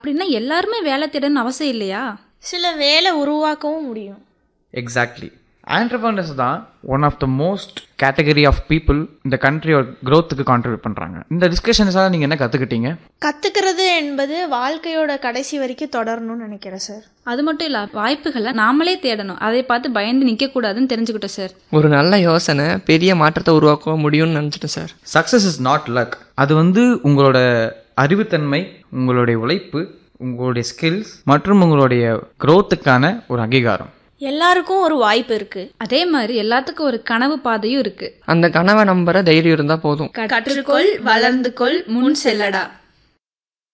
அப்படின்னா எல்லாருமே வேலை தேடணும்னு அவசியம் இல்லையா சில வேலை உருவாக்கவும் முடியும் எக்ஸாக்ட்லி ஆண்டர்பனர்ஸ் தான் one of the most category of people இந்த கண்ட்ரியோட க்ரோத்துக்கு கான்ட்ரிபியூட் பண்ணுறாங்க இந்த டிஸ்கஷன்ஸாக நீங்கள் என்ன கற்றுக்கிட்டீங்க கத்துக்கிறது என்பது வாழ்க்கையோட கடைசி வரைக்கும் தொடரணும்னு நினைக்கிறேன் சார் அது மட்டும் இல்ல வாய்ப்புகளை நாமளே தேடணும் அதை பார்த்து பயந்து நிக்க கூடாதுன்னு தெரிஞ்சுக்கிட்டோம் சார் ஒரு நல்ல யோசனை பெரிய மாற்றத்தை உருவாக்க முடியும்னு நினச்சிட்டேன் sir success is not luck அது வந்து உங்களோட அறிவுத்தன்மை உங்களுடைய உழைப்பு உங்களுடைய ஸ்கில்ஸ் மற்றும் உங்களுடைய க்ரோத்துக்கான ஒரு அங்கீகாரம் எல்லாருக்கும் ஒரு வாய்ப்பு இருக்கு அதே மாதிரி எல்லாத்துக்கும் ஒரு கனவு பாதையும் இருக்கு அந்த கனவை நம்புற தைரியம் இருந்தால் போதும் கற்றுக்கொள் வளர்ந்து கொள் முன் செல்லடா